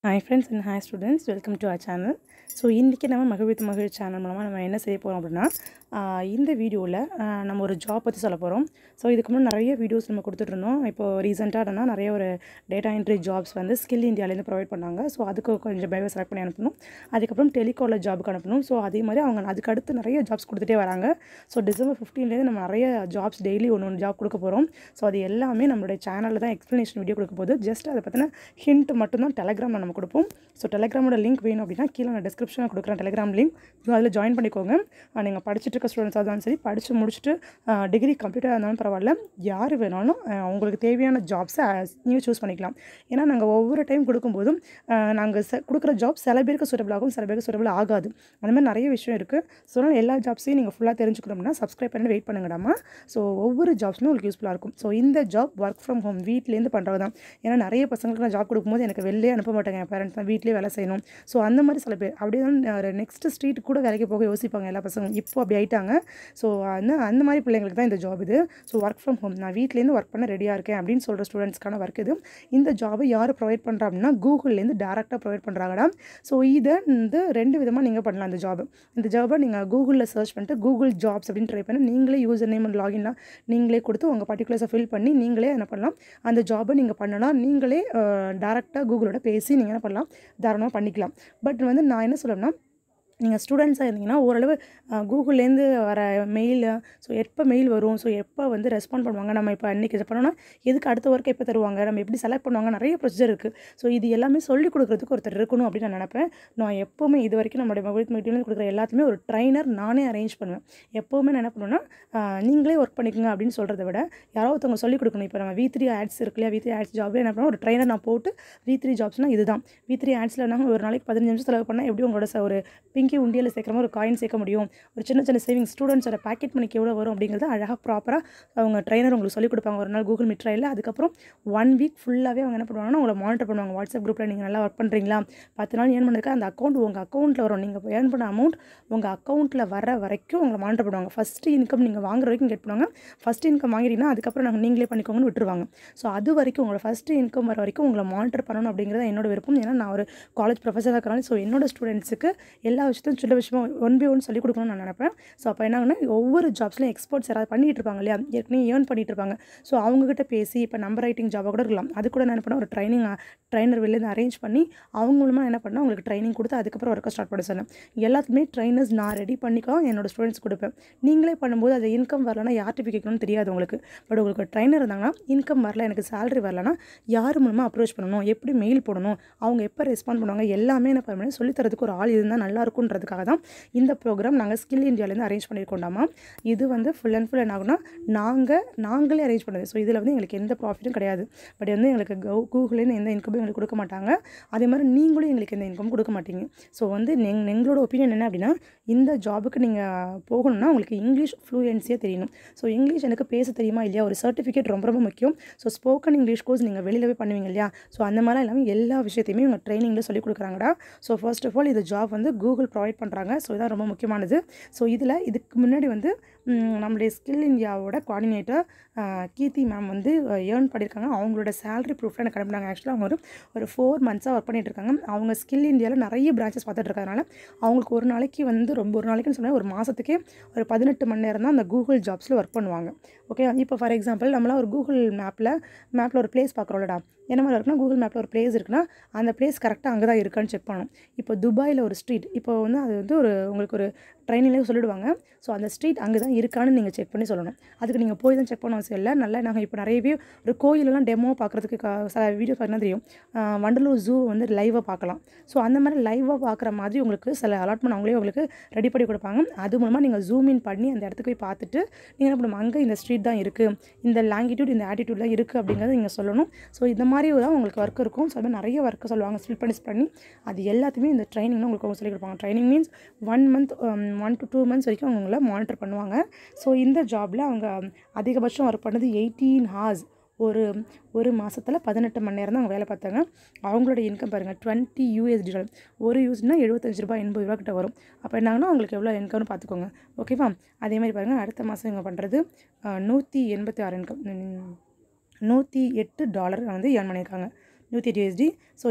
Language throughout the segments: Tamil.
hi friends and hi students welcome to our channel so இன்றைக்கி நம்ம மகிழ்வித்து மகிழ் சேனல் மூலமாக நம்ம என்ன செய்ய போகிறோம் அப்படின்னா ஆஹ் இந்த வீடியோவில் நம்ம ஒரு ஜாப் பற்றி சொல்ல போகிறோம் ஸோ இதுக்கு முன்னாடி நிறைய வீடியோஸ் நம்ம கொடுத்துட்ருந்தோம் இப்போ ரீசெண்டாக என்னன்னா நிறைய ஒரு டேட்டா என்ட்ரி ஜாப்ஸ் வந்து ஸ்கில் இந்தியாவிலேருந்து ப்ரொவைட் பண்ணாங்க ஸோ அதுக்கு கொஞ்சம் பயோ செலக்ட் பண்ணி அனுப்பணும் அதுக்கப்புறம் டெலிகாலில் ஜாபுக்கு அனுப்பணும் ஸோ அதே மாதிரி அவங்க அதுக்கு அடுத்து நிறைய ஜாப்ஸ் கொடுத்துட்டே வராங்க ஸோ டிசம்பர் ஃபிஃப்டீன்லேருந்து நம்ம நிறைய ஜாப்ஸ் டெய்லி ஒன்று ஒன்று ஜாப் கொடுக்க போகிறோம் ஸோ அது எல்லாமே நம்மளுடைய சேனலில் தான் எக்ஸ்ப்ளனேஷன் வீடியோ கொடுக்க போகுது ஜஸ்ட் அதை பற்றின ஹிண்ட் மட்டும்தான் டெலகிராமில் நம்ம கொடுப்போம் ஸோ டெலகிராமோட லிங்க் வேணும் அப்படின்னா கீழே நான் டிஸ்கிரிப்ஷனில் கொடுக்குறேன் டெலகிராம் லிங்க் ஸோ அதில் ஜாயின் பண்ணிக்கோங்க நீங்கள் படிச்சுட்டு இருக்க ஸ்டூடெண்ட்ஸாக இருந்தாலும் சரி படித்து முடிச்சுட்டு டிகிரி கம்ப்ளீட்டாக இருந்தாலும் பரவாயில்ல யார் வேணாலும் அஹ், உங்களுக்கு தேவையான ஜாப்ஸை நீங்கள் சூஸ் பண்ணிக்கலாம் ஏன்னா நாங்கள் ஒவ்வொரு டைம் கொடுக்கும்போதும் நாங்கள் ச கொடுக்குற ஜாப் சில பேருக்கு சூட்டபிள் ஆகும் சில பேருக்கு சூட்டபிள் ஆகாது அந்த மாதிரி நிறைய விஷயம் இருக்குது ஸோ அதனால் எல்லா ஜாப்ஸையும் நீங்கள் ஃபுல்லாக தெரிஞ்சுக்கணும்னா சப்ஸ்கிரைப் பண்ணி வெயிட் பண்ணுங்கடாமா ஸோ ஒவ்வொரு ஜாப்ஸுமே உங்களுக்கு யூஸ்ஃபுல்லாக இருக்கும் ஸோ இந்த ஜாப் ஒர்க் ஃப்ரம் ஹோம் வீட்லேருந்து பண்ணுறது தான் ஏன்னா நிறைய பசங்களுக்கு நான் ஜாப் கொடுக்கும்போது எனக்கு வெளிலே அனுப்ப மாட்டாங்க என் பேரண்ட்ஸ் தான் வீட்லேயே வேலை செய்யணும் ஸோ அந்த மாதிரி சில பேர் அப்படியே தான் நெக்ஸ்ட் ஸ்ட்ரீட் கூட வேலைக்கு போக யோசிப்பாங்க எல்லா பசங்களும் இப்போ அப்படி ஆயிட்டாங்க ஸோ அந்த அந்த மாதிரி பிள்ளைங்களுக்கு தான் இந்த ஜாப் இது ஸோ ஒர்க் ஃப்ரம் ஹோம் நான் வீட்லேருந்து ஒர்க் பண்ண ரெடியாக இருக்கேன் அப்படின்னு சொல்கிற ஸ்டூடெண்ட்ஸ்க்கான ஒர்க் இது இந்த ஜாபை யார் ப்ரொவைட் பண்ணுறா அப்படின்னா கூகுள்லேருந்து டேரெக்டாக ப்ரொவைட் பண்ணுறாங்கடா ஸோ இதை வந்து ரெண்டு விதமாக நீங்கள் பண்ணலாம் இந்த ஜாப் இந்த ஜாபை நீங்கள் கூகுளில் சர்ச் பண்ணிட்டு கூகுள் ஜாப்ஸ் அப்படின்னு ட்ரை பண்ணி நீங்களே யூசர் நேம் அண்ட் லாகின்லாம் நீங்களே கொடுத்து உங்கள் பர்டிகுலர்ஸை ஃபில் பண்ணி நீங்களே என்ன பண்ணலாம் அந்த ஜாபை நீங்கள் பண்ணலாம் நீங்களே டேரெக்டாக கூகுளோட பேசி நீங்கள் என்ன பண்ணலாம் தாராளமாக பண்ணிக்கலாம் பட் வந்து நான் என்ன சொல்லணும்னா நீங்கள் ஸ்டூடெண்ட்ஸாக இருந்தீங்கன்னா ஓரளவு கூகுள்லேருந்து வர மெயில் ஸோ எப்போ மெயில் வரும் ஸோ எப்போ வந்து ரெஸ்பாண்ட் பண்ணுவாங்க நம்ம இப்போ அன்றைக்கி இதை பண்ணோன்னா எதுக்கு அடுத்த ஒர்க் எப்போ தருவாங்க நம்ம எப்படி செலக்ட் பண்ணுவாங்க நிறைய ப்ரொசீஜர் இருக்குது ஸோ இது எல்லாமே சொல்லிக் கொடுக்குறதுக்கு ஒருத்தர் இருக்கணும் அப்படின்னு நான் நினைப்பேன் நான் எப்போவுமே இது வரைக்கும் நம்மளுடைய மொபைல் மீட்டிங்லேருந்து கொடுக்குற எல்லாத்தையுமே ஒரு ட்ரைனர் நானே அரேஞ்ச் பண்ணுவேன் எப்போவுமே நான் என்ன பண்ணுவேன்னா ஆஹ், நீங்களே ஒர்க் பண்ணிக்கோங்க அப்படின்னு சொல்கிறத விட யாரோ ஒருத்தவங்க சொல்லிக் கொடுக்கணும் இப்போ நம்ம வி த்ரீ ஆட்ஸ் இருக்கு இல்லையா வி த்ரீ ஆட்ஸ் ஜாப்ல என்ன பண்ணுவோம் ஒரு ட்ரைனர் நான் போட்டு வி த்ரீ ஜாப்ஸ்னால் இதுதான் வி த்ரீ ஆட்ஸில் நாங்கள் ஒரு நாளைக்கு பதினஞ்சு நிமிஷம் செலவு பண்ணால் எப்படி உங்களோட ச- ஒரு பிங்கி உண்டியலில் சேர்க்குற மாதிரி ஒரு காயின் சேர்க்க முடியும் ஒரு சின்ன சின்ன சேவிங்ஸ் ஸ்டூடெண்ட்ஸோட பேக்கெட் மணிக்கு எவ்வளோ வரும் அப்படிங்கிறது அழகாக ப்ராப்பராக அவங்க ட்ரைனர் உங்களுக்கு சொல்லிக் கொடுப்பாங்க ஒரு நாள் கூகுள் மீட் ட்ரையில் அதுக்கப்புறம் ஒன் வீக் ஃபுல்லாகவே அவங்க என்ன பண்ணுவாங்கன்னா உங்களை மானிட்டர் பண்ணுவாங்க வாட்ஸ்அப் குரூப்பில் நீங்கள் நல்லா ஒர்க் பண்ணுறீங்களா பத்து நாள் ஏர்ன் பண்ணிருக்க அந்த அக்கௌண்ட் உங்கள் அக்கௌண்ட்டில் வரும் நீங்கள் ஏர்ன் பண்ண அமௌண்ட் உங்கள் அக்கௌண்ட்டில் வர வரைக்கும் உங்களை மானிட்டர் பண்ணுவாங்க ஃபஸ்ட்டு இன்கம் நீங்கள் வாங்குற வரைக்கும் கெட் பண்ணுவாங்க ஃபஸ்ட் இன்கம் வாங்கிட்டீங்கன்னா அதுக்கப்புறம் நாங்கள் நீங்களே பண்ணிக்கோங்கன்னு விட்டுருவாங்க ஸோ அது வரைக்கும் உங்களோட ஃபஸ்ட்டு இன்கம் வர வரைக்கும் உங்களை மானிட்டர் பண்ணணும் அப்படிங்கிறது என்னோட விருப்பம் ஏன்னா நான் ஒரு காலேஜ் ப்ரொஃபஸராக இருக்கிறனால ஸோ என்னோட ஸ்டூடெண்ட்ஸுக்கு எல்லா விஷயத்தையும் சின்ன விஷயமா ஒன் பை ஒன் சொல்லிக் கொடுக்கணும்னு நான் நினைப்பேன் ஸோ அப்போ என்னங்கன்னா ஒவ்வொரு ஜாப்ஸ்லையும் எக்ஸ்பர்ட்ஸ் யாராவது பண்ணிட்டு இருப்பாங்க இல்லையா ஏற்கனவே ஏர்ன் பண்ணிட்டு இருப்பாங்க ஸோ அவங்ககிட்ட பேசி இப்போ நம்பர் ரைட்டிங் ஜாபாக கூட இருக்கலாம் அது கூட நான் என்ன பண்ணேன் ஒரு ட்ரைனிங் ட்ரைனர் வெளிலேருந்து அரேஞ்ச் பண்ணி அவங்க மூலமாக என்ன பண்ணால் உங்களுக்கு ட்ரைனிங் கொடுத்து அதுக்கப்புறம் ஒர்க்கை ஸ்டார்ட் பண்ண சொன்னேன் எல்லாத்துக்குமே ட்ரைனர்ஸ் நான் ரெடி பண்ணிக்கோ என்னோட ஸ்டூடெண்ட்ஸ் கொடுப்பேன் நீங்களே பண்ணும்போது அது இன்கம் வரலன்னா யார்கிட்ட போய் கேட்கணும்னு தெரியாது உங்களுக்கு பட் உங்களுக்கு ஒரு ட்ரைனர் இருந்தாங்கன்னா இன்கம் வரல எனக்கு சேலரி வரலன்னா யார் மூலமாக அப்ரோச் பண்ணணும் எப்படி மெயில் போடணும் அவங்க எப்போ ரெஸ்பாண்ட் பண்ணுவாங்க எல்லாமே என்ன பண்ண சொல்லித் தரதுக்கு ஒரு ஆள் இருந்தால் நல்லா இருக்குன்றதுக்காக தான் இந்த ப்ரோக்ராம் நாங்கள் ஸ்கில் இந்தியாவிலேருந்து அரேஞ்ச் பண்ணியிருக்கோண்டாமா இது வந்து ஃபுல் அண்ட் ஃபுல் என்ன ஆகுனா நாங்கள் நாங்களே அரேஞ்ச் பண்ணது ஸோ இதில் வந்து எங்களுக்கு எந்த ப்ராஃபிட்டும் கிடையாது பட் வந்து எங்களுக்கு கவு கூகுள்லேருந்து எந்த இன்கமும் எங்களுக்கு கொடுக்க மாட்டாங்க அதே மாதிரி நீங்களும் எங்களுக்கு எந்த இன்கம் கொடுக்க மாட்டீங்க ஸோ வந்து எங் எங்களோட ஒப்பீனியன் என்ன அப்படின்னா இந்த ஜாபுக்கு நீங்கள் போகணும்னா உங்களுக்கு இங்கிலீஷ் ஃப்ளூயன்சியாக தெரியணும் ஸோ இங்கிலீஷ் எனக்கு பேச தெரியுமா இல்லையா ஒரு சர்டிஃபிகேட் ரொம்ப ரொம்ப முக்கியம் ஸோ ஸ்போக்கன் இங்கிலீஷ் கோர்ஸ் நீங்கள் வெளியில் போய் பண்ணுவீங்க இல்லையா ஸோ அந்த மாதிரிலாம் இல்லாமல் எல்லா விஷயத்தையுமே இவங்க ட்ரைனிங்கில் சொல்லிக் கொடுக்குறாங்கடா ஸோ ஃபர்ஸ்ட் ஆஃப் ஆல் இது ஜாப் வந்து கூகுள் ப்ரொவைட் பண்ணுறாங்க ஸோ இதான் ரொம்ப முக்கியமானது ஸோ இதில் இதுக்கு முன்னாடி வந்து ம், நம்மளுடைய ஸ்கில் இந்தியாவோட கோஆர்டினேட்டர் கீர்த்தி மேம் வந்து ஏர்ன் பண்ணியிருக்காங்க அவங்களோட சேலரி ப்ரூஃப்ல எனக்கு அனுப்பினாங்க ஆக்சுவலாக அவங்க ஒரு ஒரு ஃபோர் மந்த்ஸாக ஒர்க் பண்ணிட்டு இருக்காங்க அவங்க ஸ்கில் இந்தியாவில் நிறைய பிரான்ச்சஸ் பார்த்துட்டு இருக்கறதுனால அவங்களுக்கு ஒரு நாளைக்கு வந்து ரொம்ப ஒரு நாளைக்குன்னு சொன்னால் ஒரு மாதத்துக்கே ஒரு பதினெட்டு மணி நேரம் தான் அந்த கூகுள் ஜாப்ஸில் ஒர்க் பண்ணுவாங்க ஓகே இப்போ ஃபார் எக்ஸாம்பிள் நம்மளாம் ஒரு கூகுள் மேப்பில் மேப்பில் ஒரு பிளேஸ் பார்க்குறோம்லடா என்ன மாதிரி இருக்குன்னா கூகுள் மேப்பில் ஒரு பிளேஸ் இருக்குன்னா அந்த பிளேஸ் கரெக்டாக அங்கே தான் இருக்கான்னு செக் பண்ணணும் இப்போ துபாயில் ஒரு ஸ்ட்ரீட் இப்போ வந்து அது வந்து ஒரு உங்களுக்கு ஒரு ட்ரைனிங்லேயே சொல்லிடுவாங்க ஸோ அந்த ஸ்ட்ரீட் அங்கே தான் இருக்கான்னு நீங்கள் செக் பண்ணி சொல்லணும் அதுக்கு நீங்கள் போய் தான் செக் பண்ண அவசியம் இல்லை நல்லா நாங்கள் இப்போ நிறையவே ஒரு கோயிலெல்லாம் டெமோ பார்க்குறதுக்கு கா- சில வீடியோ பார்த்தீங்கன்னா தெரியும் ஆஹ் வண்டலூர் ஜூ வந்து லைவாக பார்க்கலாம் ஸோ அந்த மாதிரி லைவாக பார்க்குற மாதிரி உங்களுக்கு சில அலாட்மெண்ட் அவங்களே உங்களுக்கு ரெடி பண்ணி கொடுப்பாங்க அது மூலமாக நீங்கள் ஜூம் இன் பண்ணி அந்த இடத்துக்கு போய் பார்த்துட்டு நீங்கள் என்ன பண்ணணும் அங்கே இந்த ஸ்ட்ரீட் தான் இருக்குது இந்த லாங்கிடியூட் இந்த ஆட்டிடியூட் தான் இருக்குது அப்படிங்கிறத நீங்கள் சொல்லணும் ஸோ இந்த மாதிரி தான் உங்களுக்கு ஒர்க் இருக்கும் ஸோ அது மாதிரி நிறைய ஒர்க்கு சொல்லுவாங்க ஸ்பில் பண்ணி split பண்ணி அது எல்லாத்தையுமே இந்த ட்ரைனிங் உங்களுக்கு அவங்க சொல்லிக் கொடுப்பாங்க training means one month one to two months வரைக்கும் அவங்க உங்களை மானிட்டர் பண்ணுவாங்க ஸோ இந்த ஜாபில் அவங்க அதிகபட்சம் ஒர்க் பண்ணது எயிட்டீன் ஹார்ஸ் ஒரு ஒரு மாதத்தில் பதினெட்டு மணி நேரம் தான் அவங்க வேலை பார்த்தாங்க அவங்களோட இன்கம் பாருங்கள் டுவெண்ட்டி யூஎஸ்டி டாலர் ஒரு யூஸ்னா எழுபத்தஞ்சு ரூபாய் எண்பது ரூபா கிட்ட வரும் அப்போ என்னாங்கன்னா அவங்களுக்கு எவ்வளோ இன்கம்னு பார்த்துக்கோங்க ஓகேவா அதே மாதிரி பாருங்கள் அடுத்த மாதம் இவங்க பண்ணுறது நூற்றி எண்பத்தி ஆறு இன்கம் நூற்றி எட்டு டாலர் வந்து ஏர்ன் பண்ணியிருக்காங்க நூற்றி எட்டு யூஎஸ்டி ஸோ இது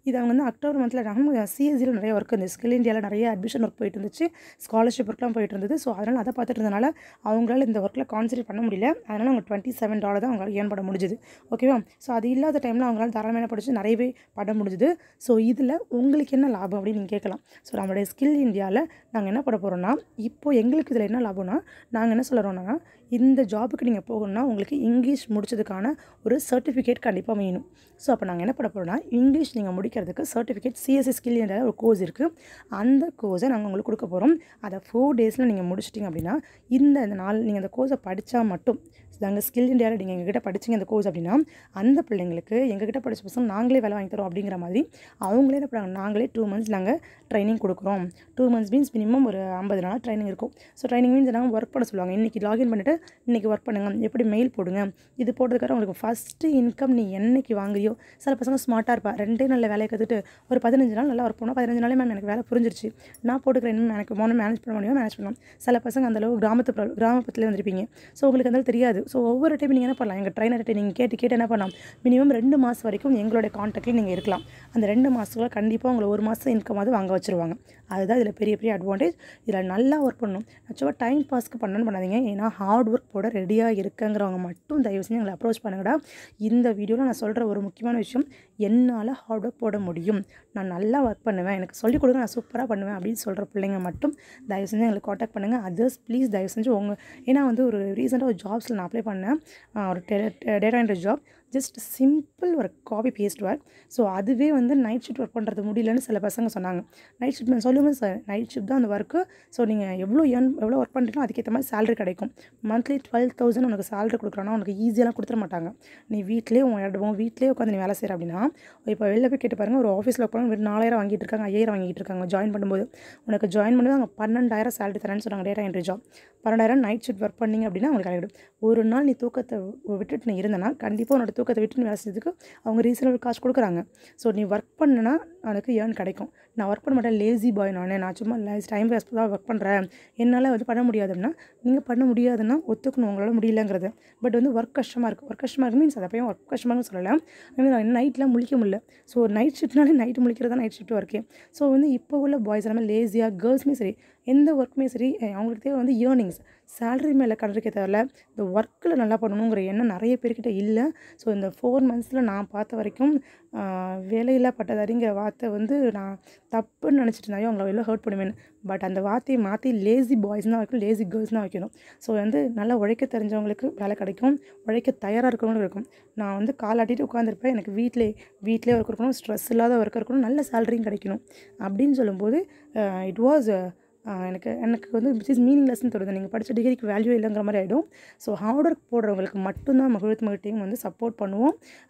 இது அவங்க வந்து அக்டோபர் மந்தில் நம்ம சிஎஸ்சியில் நிறைய ஒர்க் இருந்துச்சு ஸ்கில் இந்தியாவில் நிறைய அட்மிஷன் ஒர்க் போயிட்டு இருந்துச்சு ஸ்காலர்ஷிப் ஒர்க்லாம் போயிட்டு இருந்தது ஸோ அதனால் அதை பார்த்துட்டு இருந்தனால அவங்களால இந்த ஒர்க்கில் கான்சன்ட்ரேட் பண்ண முடியல அதனால் அவங்க டுவெண்ட்டி செவன் டாலர் தான் அவங்களால ஏர்ன் பண்ண முடிஞ்சுது ஓகேவா ஸோ அது இல்லாத டைமில் அவங்களால தாராளமாக படித்து நிறையவே பண்ண முடிஞ்சுது ஸோ இதில் உங்களுக்கு என்ன லாபம் அப்படின்னு நீங்கள் கேட்கலாம் ஸோ நம்மளுடைய ஸ்கில் இந்தியாவில் நாங்கள் என்ன பண்ண போகிறோம்னா இப்போ எங்களுக்கு இதில் என்ன லாபம்னா நாங்கள் என்ன சொல்கிறோம்னா இந்த ஜாபுக்கு நீங்கள் போகணும்னா உங்களுக்கு இங்கிலீஷ் முடிச்சதுக்கான ஒரு சர்டிஃபிகேட் கண்டிப்பாக வேணும் ஸோ அப்போ நாங்கள் என்ன பண்ண போகிறோம்னா இங்கிலீஷ் நீங்கள் முடிக்கிறதுக்கு சர்டிஃபிகேட் சிஎஸ்சி ஸ்கில் என்ற ஒரு கோர்ஸ் இருக்குது அந்த கோர்ஸை நாங்கள் உங்களுக்கு கொடுக்க போகிறோம் அதை ஃபோர் டேஸில் நீங்கள் முடிச்சிட்டிங்க அப்படின்னா இந்த இந்த நாள் நீங்கள் அந்த கோர்ஸை படித்தா மட்டும் நாங்கள் ஸ்கில் இந்தியாவில் நீங்கள் எங்ககிட்ட படிச்சிங்க அந்த கோர்ஸ் அப்படின்னா அந்த பிள்ளைங்களுக்கு எங்ககிட்ட படிச்ச பசங்க நாங்களே வேலை வாங்கி தரோம் அப்படிங்கிற மாதிரி அவங்களே என்ன பண்ணுறாங்க நாங்களே டூ மந்த்ஸ் நாங்கள் ட்ரைனிங் கொடுக்குறோம் டூ மந்த்ஸ் மீன்ஸ் மினிமம் ஒரு ஐம்பது நாள் ட்ரைனிங் இருக்கும் ஸோ ட்ரைனிங் மீன்ஸ் நாங்கள் ஒர்க் பண்ண சொல்லுவாங்க இன்றைக்கி லாகின் பண்ணிவிட்டு இன்றைக்கி ஒர்க் பண்ணுங்கள் எப்படி மெயில் போடுங்க இது போட்டதுக்காக உங்களுக்கு ஃபஸ்ட்டு இன்கம் நீ என்னைக்கு வாங்குறியோ சில பசங்க ஸ்மார்ட்டாக இருப்பா ரெண்டே நல்ல வேலையை கற்றுட்டு ஒரு பதினஞ்சு நாள் நல்லா ஒர்க் பண்ணோம் பதினஞ்சு நாளே மேம் எனக்கு வேலை புரிஞ்சிருச்சு நான் போட்டுக்கிறேன் இன்னும் எனக்கு மோனம் மேனேஜ் பண்ண முடியும் மேனேஜ் பண்ணலாம் சில பசங்க அந்தளவு கிராமத்து பிர- கிராமப்புறத்துலேயே வந்திருப்பீங்க ஸோ உங்களுக்கு அந்த தெரியாது ஸோ ஒவ்வொரு டைம் நீங்கள் என்ன பண்ணலாம் எங்கள் ட்ரைனர்கிட்ட நீங்கள் கேட்டு கேட்டு என்ன பண்ணலாம் மினிமம் ரெண்டு மாதம் வரைக்கும் எங்களுடைய காண்டாக்டில் நீங்கள் இருக்கலாம் அந்த ரெண்டு மாதத்துல கண்டிப்பாக உங்களை ஒரு மாதம் இன்கமாவது வாங்க வச்சுருவாங்க அதுதான் இதில் பெரிய பெரிய அட்வான்டேஜ் இதில் நல்லா ஒர்க் பண்ணணும் ஆக்சுவலாக டைம் பாஸ்க்கு பண்ணணும்னு பண்ணாதீங்க ஏன்னா ஹார்ட் ஒர்க் போட ரெடியாக இருக்குங்கிறவங்க மட்டும் தயவு செஞ்சு எங்களை அப்ரோச் பண்ணுங்கடா இந்த வீடியோவில் நான் சொல்கிற ஒரு முக்கியமான விஷயம் என்னால் ஹார்ட் ஒர்க் போட முடியும் நான் நல்லா ஒர்க் பண்ணுவேன் எனக்கு சொல்லிக் கொடுங்க நான் சூப்பராக பண்ணுவேன் அப்படின்னு சொல்கிற பிள்ளைங்க மட்டும் தயவு செஞ்சு எங்களுக்கு காண்டாக்ட் பண்ணுங்கள் அதர்ஸ் ப்ளீஸ் தயவு செஞ்சு உங்கள் ஏன்னா வந்து ஒரு ரீசெண்டாக ஒரு ஜாப்ஸில் நான் அப்ளை பண்ணேன் ஆஹ் ஒரு data entry job just simple ஒரு காப்பி பேஸ்ட் ஒர்க் ஸோ அதுவே வந்து நைட் ஷிஃப்ட் ஒர்க் பண்ணுறது முடியலன்னு சில பசங்க சொன்னாங்க நைட் ஷிஃப்ட் சொல்லுங்கள் சார் நைட் ஷிஃப்ட் தான் அந்த ஒர்க்கு ஸோ நீங்கள் எவ்வளோ ஏர்ன் எவ்வளோ ஒர்க் பண்ணுறீங்களோ அதுக்கேற்ற மாதிரி salary கிடைக்கும் மந்த்லி டுவெல் தௌசண்ட் உனக்கு salary கொடுக்குறான்னா உனக்கு ஈஸியெல்லாம் கொடுத்துட மாட்டாங்க நீ வீட்டிலே உன் இடம் வீட்டிலே உட்காந்து நீ வேலை செய்கிற அப்படின்னா இப்போ வெளில போய் கேட்டு பாருங்கள் ஒரு ஆஃபீஸில் உட்காந்து வெறும் நாலாயிரம் வாங்கிட்டு இருக்காங்க ஐயாயிரம் வாங்கிட்டு இருக்காங்க ஜாயின் பண்ணும்போது உனக்கு ஜாயின் பண்ணும்போது அவங்க பன்னெண்டாயிரம் salary தரேன்னு சொன்னாங்க டேட்டா என்ட்ரி ஜாப் பன்னெண்டாயிரம் நைட் ஷிஃப்ட் ஒர்க் பண்ணீங்க அப்படின்னா உங்களுக்கு கிடைக்கும் ஒரு நாள் நீ தூக்கத்தை விட்டுட்டு நீ இருந்தனா கண்டிப்பாக உன்னோட தூக்கத்தை விட்டு நீ வேலை செஞ்சதுக்கு அவங்க ரீசனபிள் காசு கொடுக்குறாங்க ஸோ நீ ஒர்க் பண்ணுனா உனக்கு ஏர்ன் கிடைக்கும் நான் ஒர்க் பண்ண மாட்டேன் லேசி பாய் நான் நான் சும்மா லேஸ் டைம் வேஸ்ட் தான் ஒர்க் பண்ணுறேன் என்னால் வந்து பண்ண முடியாதுன்னா நீங்கள் பண்ண முடியாதுன்னா ஒத்துக்கணும் உங்களால் முடியலங்கிறது பட் வந்து ஒர்க் கஷ்டமாக இருக்குது ஒர்க் கஷ்டமாக இருக்குது மீன்ஸ் அதை போய் ஒர்க் கஷ்டமானு சொல்லலை ஆனால் நைட்லாம் முழிக்க முடியல ஸோ நைட் ஷிஃப்ட்னாலே நைட் முழிக்கிறது தான் நைட் ஷிஃப்ட் ஒர்க்கே ஸோ வந்து இப்போ உள்ள பாய்ஸ் எல்லாமே லேசியாக கேர்ள்ஸுமே சரி எந்த ஒர்க்குமே சரி அஹ் அவங்களுக்கு தேவை வந்து ஏர்னிங்ஸ் சேலரி மேலே கண்டிருக்கே தவிர இந்த ஒர்க்கில் நல்லா பண்ணணுங்கிற எண்ணம் நிறைய பேர்கிட்ட இல்லை ஸோ இந்த ஃபோர் மந்த்ஸில் நான் பார்த்த வரைக்கும் ஆஹ் வேலையில்லா பட்டதாரிங்கிற வார்த்தை வந்து நான் தப்புன்னு நினச்சிட்டு இருந்தாயோ அவங்கள வெளில ஹர்ட் பண்ணுவேன் பட் அந்த வார்த்தையை மாற்றி லேசி பாய்ஸ் தான் வைக்கணும் லேசி கேர்ள்ஸ் தான் வைக்கணும் ஸோ வந்து நல்லா உழைக்க தெரிஞ்சவங்களுக்கு வேலை கிடைக்கும் உழைக்க தயாராக இருக்கிறவங்களுக்கு இருக்கும் நான் வந்து காலாட்டிட்டு உட்காந்துருப்பேன் எனக்கு வீட்டிலே வீட்டிலே ஒர்க் இருக்கணும் ஸ்ட்ரெஸ் இல்லாத ஒர்க் இருக்கணும் நல்ல சேலரியும் கிடைக்கணும் அப்படின்னு சொல்லும்போது இட் வாஸ் எனக்கு எனக்கு வந்து விச் இஸ் மீனிங்லெஸ்ன்னு தோணுது நீங்கள் படித்த டிகிரிக்கு வேல்யூ இல்லைங்கிற மாதிரி ஆகிடும் ஸோ ஹார்ட் ஒர்க் போடுறவங்களுக்கு மட்டும்தான் மகிழ்ச்சி மகிழ் டீம் வந்து சப்போர்ட் பண்ணுவோம்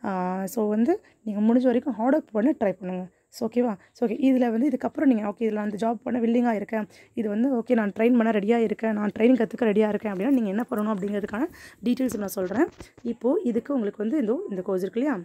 ஸோ வந்து நீங்கள் முடிஞ்ச வரைக்கும் ஹார்ட் ஒர்க் பண்ண ட்ரை பண்ணுங்கள் ஸோ ஓகேவா ஸோ ஓகே இதில் வந்து இதுக்கப்புறம் நீங்கள் ஓகே இதில் அந்த ஜாப் பண்ண வில்லிங்காக இருக்கேன் இது வந்து ஓகே நான் ட்ரெயின் பண்ண ரெடியாக இருக்கேன் நான் ட்ரைனிங் கற்றுக்க ரெடியாக இருக்கேன் அப்படின்னா நீங்கள் என்ன பண்ணணும் அப்படிங்கிறதுக்கான டீட்டெயில்ஸ் நான் சொல்கிறேன் இப்போது இதுக்கு உங்களுக்கு வந்து இந்த இந்த கோர்ஸ் இருக்கு இல்லையா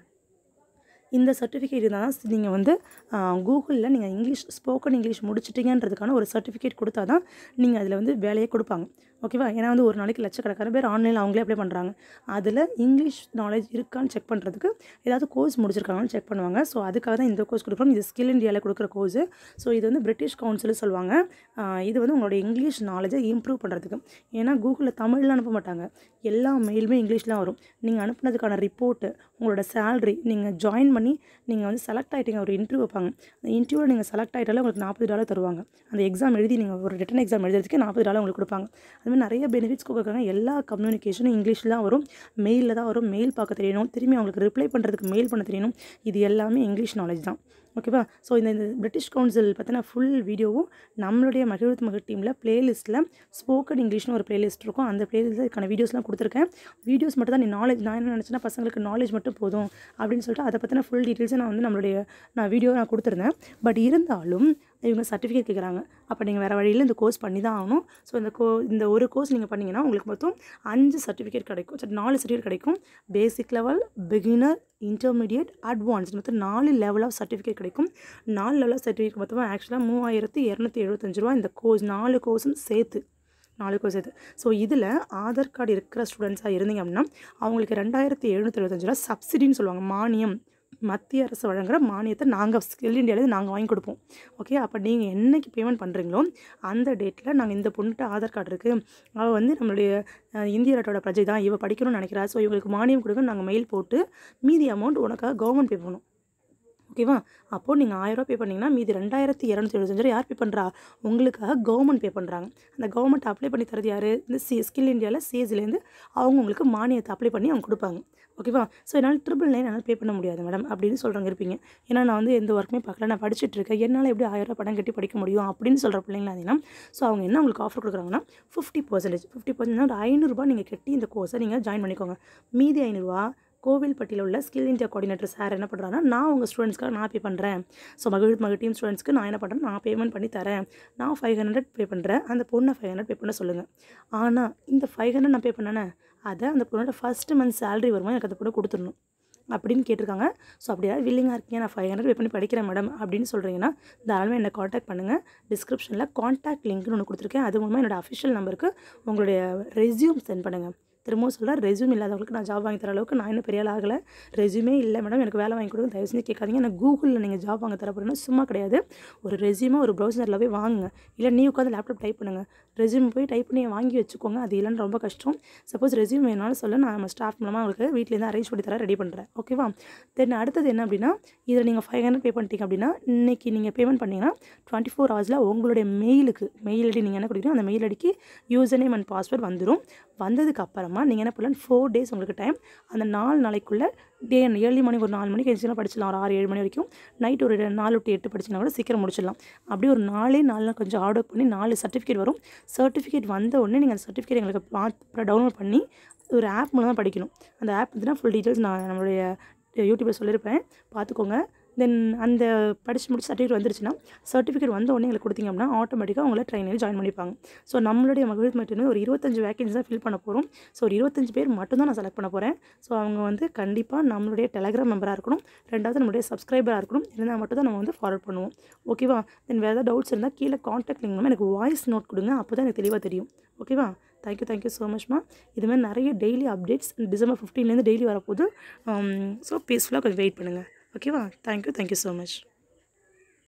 இந்த சர்டிஃபிகேட் இருந்தால் தான் நீங்கள் வந்து கூகுளில் நீங்கள் இங்கிலீஷ் ஸ்போக்கன் இங்கிலீஷ் முடிச்சிட்டிங்கன்றதுக்கான ஒரு சர்டிஃபிகேட் கொடுத்தா தான் நீங்கள் அதில் வந்து வேலையே கொடுப்பாங்க ஓகேவா ஏன்னா வந்து ஒரு நாளைக்கு லட்சக்கணக்கான பேர் ஆன்லைனில் அவங்களே அப்ளை பண்ணுறாங்க அதில் இங்கிலீஷ் நாலேஜ் இருக்கான்னு செக் பண்ணுறதுக்கு ஏதாவது கோர்ஸ் முடிச்சிருக்காங்கன்னு செக் பண்ணுவாங்க ஸோ அதுக்காக தான் இந்த கோர்ஸ் கொடுக்குறோம் இது ஸ்கில் இந்தியாவில் கொடுக்குற கோர்ஸு ஸோ இது வந்து பிரிட்டிஷ் கவுன்சில் சொல்லுவாங்க ஆஹ் இது வந்து உங்களோட இங்கிலீஷ் நாலேஜை இம்ப்ரூவ் பண்ணுறதுக்கு ஏன்னா கூகுளில் தமிழில் அனுப்ப மாட்டாங்க எல்லா மெயிலுமே இங்கிலீஷில் வரும் நீங்கள் அனுப்புனதுக்கான ரிப்போர்ட்டு உங்களோட சேலரி நீங்கள் ஜாயின் பண்ணி நீங்கள் வந்து செலக்ட் ஆகிட்டீங்க ஒரு இன்டர்வியூ வைப்பாங்க அந்த இன்டர்வியூவில் நீங்கள் செலக்ட் ஆகிட்டாலே உங்களுக்கு நாற்பது டாலர் தருவாங்க அந்த எக்ஸாம் எழுதி நீங்கள் ஒரு ரிட்டன் எக்ஸாம் எழுதுறதுக்கு நாற்பது டாலர் உங்களுக்கு கொடுப்பாங்க அதுமாதிரி நிறைய பெனிஃபிட்ஸ் கொடுக்குறாங்க எல்லா கம்யூனிகேஷனும் இங்கிலீஷில் தான் வரும் மெயிலில் தான் வரும் மெயில் பார்க்க தெரியணும் திரும்பி அவங்களுக்கு ரிப்ளை பண்ணுறதுக்கு மெயில் பண்ண தெரியணும் இது எல்லாமே இங்கிலீஷ் நாலேஜ் தான் ஓகேவா ஸோ இந்த இந்த பிரிட்டிஷ் கவுன்சில் பற்றின ஃபுல் வீடியோவும் நம்மளுடைய மகிழ்வு மகிழ் டீமில் பிளேலிஸ்ட்டில் ஸ்போக்கன் இங்கிலீஷ்னு ஒரு பிளேலிஸ்ட் இருக்கும் அந்த பிளேலிஸ்ட்டில் இதுக்கான வீடியோஸ்லாம் கொடுத்துருக்கேன் வீடியோஸ் மட்டும் தான் நீ நாலேஜ் நான் என்ன நினச்சேன்னா பசங்களுக்கு நாலேஜ் மட்டும் போதும் அப்படின்னு சொல்லிட்டு அதை பற்றின ஃபுல் டீட்டெயில்ஸை நான் வந்து நம்மளுடைய நான் வீடியோ நான் கொடுத்துருந்தேன் பட் இருந்தாலும் இவங்க சர்டிஃபிகேட் கேட்குறாங்க அப்போ நீங்கள் வேறு வழியில் இந்த கோர்ஸ் பண்ணி தான் ஆகணும் ஸோ இந்த கோ இந்த ஒரு கோர்ஸ் நீங்கள் பண்ணீங்கன்னா உங்களுக்கு மொத்தம் அஞ்சு சர்டிஃபிகேட் கிடைக்கும் சரி நாலு சர்டிஃபிகேட் கிடைக்கும் basic level beginner intermediate advance மொத்தம் நாலு லெவல் ஆஃப் சர்டிஃபிகேட் கிடைக்கும் நாலு லெவல் ஆஃப் சர்டிஃபிகேட் மொத்தமாக ஆக்சுவலாக மூவாயிரத்து இரநூத்தி எழுபத்தஞ்சு ரூபா இந்த கோர்ஸ் நாலு கோர்ஸும் சேர்த்து நாலு கோர்ஸ் சேர்த்து ஸோ இதில் ஆதார் கார்டு இருக்கிற ஸ்டூடெண்ட்ஸாக இருந்தீங்க அப்படின்னா அவங்களுக்கு ரெண்டாயிரத்தி எழுநூற்றி எழுபத்தஞ்சு ரூபா சப்சிடின்னு சொல்லுவாங்க மானியம் மத்திய அரசு வழங்குகிற மானியத்தை நாங்கள் ஸ்கில் இந்தியாவிலேருந்து நாங்கள் வாங்கி கொடுப்போம் ஓகே அப்போ நீங்கள் என்னைக்கு பேமெண்ட் பண்ணுறீங்களோ அந்த டேட்டில் நாங்கள் இந்த பொண்ணுகிட்ட ஆதார் கார்டு இருக்குது அவள் வந்து நம்மளுடைய அஹ், இந்திய நாட்டோட பிரஜை தான் இவ படிக்கணும்னு நினைக்கிறா ஸோ இவங்களுக்கு மானியம் கொடுக்க நாங்கள் மெயில் போட்டு மீதி அமௌண்ட் உனக்காக கவர்மெண்ட் பே பண்ணணும் ஓகேவா அப்போது நீங்கள் ஆயிரரூவா பே பண்ணிங்கன்னா மீதி ரெண்டாயிரத்தி இரநூத்தி எழுபத்தஞ்சு ரூபா யார் பே பண்ணுறா உங்களுக்காக கவர்மெண்ட் பே பண்ணுறாங்க அந்த கவர்மெண்ட் அப்ளை பண்ணி தரது யார் இந்த சி ஸ்கில் இந்தியாவில் சிஎஸ்லேருந்து அவங்க உங்களுக்கு மானியத்தை அப்ளை பண்ணி அவங்க கொடுப்பாங்க ஓகேவா ஸோ என்னால் ட்ரிபிள் நைன் என்னால் பே பண்ண முடியாது மேடம் அப்படின்னு சொல்கிறவங்க இருப்பீங்க ஏன்னா நான் வந்து எந்த ஒர்க்குமே பார்க்கல நான் படிச்சுட்டு இருக்கேன் என்னால் எப்படி ஆயிரம் படம் கட்டி படிக்க முடியும் அப்படின்னு சொல்கிற பிள்ளைங்களா இருந்தீங்கன்னா ஸோ அவங்க என்ன உங்களுக்கு ஆஃபர் கொடுக்குறாங்கன்னா ஃபிஃப்டி பர்சன்டேஜ் ஃபிஃப்டி பர்சன்ட் ஒரு ஐநூறுரூபா நீங்கள் கட்டி இந்த கோர்ஸை நீங்கள் ஜாயின் பண்ணிக்கோங்க மீதி ஐநூறுரூவா கோவில்பட்டியில் உள்ள ஸ்கில் இந்தியா கோஆர்டினேட்டர் சார் என்ன பண்ணுறாங்கன்னா நான் உங்கள் ஸ்டூடெண்ட்ஸ்க்காக நான் பே பண்ணுறேன் ஸோ மகிழ் மகிழ் டீம் ஸ்டூடெண்ட்ஸ்க்கு நான் என்ன பண்ணுறேன் நான் பேமெண்ட் பண்ணி தரேன் நான் ஃபைவ் ஹண்ட்ரட் பே பண்ணுறேன் அந்த பொண்ணை ஃபைவ் ஹண்ட்ரட் பே பண்ண சொல்லுங்கள் ஆனால் இந்த ஃபைவ் ஹண்ட்ரட் நான் பே பண்ணேனே அதை அந்த பொண்ணோட ஃபஸ்ட்டு மந்த் சேலரி வருமா எனக்கு அந்த பொண்ணை கொடுத்துடணும் அப்படின்னு கேட்டிருக்காங்க ஸோ அப்படியா வில்லிங்காக இருக்கீங்க நான் ஃபைவ் ஹண்ட்ரட் பே பண்ணி படிக்கிறேன் மேடம் அப்படின்னு சொல்கிறீங்கன்னா தாராளமாக என்னை காண்டாக்ட் பண்ணுங்கள் டிஸ்கிரிப்ஷனில் காண்டாக்ட் லிங்க்னு ஒன்று கொடுத்துருக்கேன் அது மூலமாக என்னோட அஃபிஷியல் நம்பருக்கு உங்களுடைய ரெஸ்யூம் சென்ட் பண்ணுங்கள் திரும்பவும் சொல்ல ரெஸ்யூம் இல்லாதவங்களுக்கு நான் ஜாப் வாங்கி தர அளவுக்கு நான் இன்னும் பெரிய ஆள் ஆகலை ரெஸ்யூமே இல்லை மேடம் எனக்கு வேலை வாங்கி கொடுங்க தயவு செஞ்சு கேட்காதீங்க எனக்கு கூகுளில் நீங்கள் ஜாப் வாங்க தர போகிறேன்னா சும்மா கிடையாது ஒரு ரெஸ்யூமே ஒரு ப்ரௌசரில் போய் வாங்குங்க இல்லை நீ உட்காந்து லேப்டாப் டைப் பண்ணுங்கள் ரெஸ்யூம் போய் டைப் பண்ணி வாங்கி வச்சுக்கோங்க அது இல்லைன்னு ரொம்ப கஷ்டம் சப்போஸ் ரெஸ்யூம் வேணாலும் சொல்ல நான் நம்ம ஸ்டாஃப் மூலமாக உங்களுக்கு வீட்டிலேருந்து அரேஞ்ச் பண்ணி தர ரெடி பண்ணுறேன் ஓகேவா தென் அடுத்தது என்ன அப்படின்னா இதில் நீங்கள் ஃபைவ் ஹண்ட்ரட் பே பண்ணிட்டீங்க அப்படின்னா இன்றைக்கி நீங்கள் பேமெண்ட் பண்ணிங்கன்னா டுவெண்ட்டி ஃபோர் ஹவர்ஸில் உங்களுடைய மெயிலுக்கு மெயில் ஐடி நீங்கள் என்ன கொடுக்குறீங்க அந்த மெயில் ஐடிக்கு யூசர் நேம் அண்ட் பாஸ்வேர்ட் வந்துடும் வந்ததுக்கு அப்புறமா நீங்கள் என்ன பண்ணலாம் ஃபோர் டேஸ் உங்களுக்கு டைம் அந்த நாலு நாளைக்குள்ளே டே ஏர்லி மார்னிங் ஒரு நாலு மணிக்கு எழுந்திரிச்சுனா படிச்சிடலாம் ஒரு ஆறு ஏழு மணி வரைக்கும் நைட் ஒரு நாலு டு எட்டு படிச்சிங்கன்னா கூட சீக்கிரம் முடிச்சிடலாம் அப்படியே ஒரு நாலே நாலு நாள் கொஞ்சம் ஆர்டர் பண்ணி நாலு சர்டிஃபிகேட் வரும் சர்டிஃபிகேட் வந்த உடனே நீங்கள் அந்த சர்டிஃபிகேட் எங்களுக்கு பார்த்து டவுன்லோட் பண்ணி ஒரு ஆப் மூலமாக படிக்கணும் அந்த ஆப் பற்றினா ஃபுல் டீட்டெயில்ஸ் நான் நம்மளுடைய யூடியூப்பில் சொல்லியிருப்பேன் பார்த்துக்கோங்க தென் அந்த படித்து முடிச்சு சர்டிஃபிகேட் வந்துருச்சுன்னா சர்டிஃபிகேட் வந்த உடனே எங்களுக்கு கொடுத்தீங்க அப்படின்னா ஆட்டோமேட்டிக்காக உங்களை ட்ரெயினில் ஜாயின் பண்ணிப்பாங்க ஸோ நம்மளுடைய மகளிர் மட்டுமே ஒரு இருபத்தஞ்சு வேகன்சி தான் ஃபில் பண்ண போகிறோம் ஸோ ஒரு இருபத்தஞ்சு பேர் மட்டும்தான் நான் செலக்ட் பண்ண போகிறேன் ஸோ அவங்க வந்து கண்டிப்பாக நம்மளுடைய டெலகிராம் மெம்பராக இருக்கணும் ரெண்டாவது நம்மளுடைய சப்ஸ்கிரைபராக இருக்கணும் இருந்தால் மட்டும் தான் நம்ம வந்து ஃபார்வர்ட் பண்ணுவோம் ஓகேவா தென் வேறு ஏதாவது டவுட்ஸ் இருந்தால் கீழே காண்டாக்ட் லிங்க் எனக்கு வாய்ஸ் நோட் கொடுங்க அப்போ தான் எனக்கு தெளிவாக தெரியும் ஓகேவா தேங்க்யூ தேங்க்யூ ஸோ மச்மா இது மாதிரி நிறைய டெய்லி அப்டேட்ஸ் டிசம்பர் ஃபிஃப்டீன்லேருந்து டெய்லி வரப்போகுது ஸோ பீஸ்ஃபுல்லாக கொஞ்சம் வெயிட் பண்ணுங்கள் ஓகேவா தேங்க்யூ தேங்க்யூ ஸோ மச்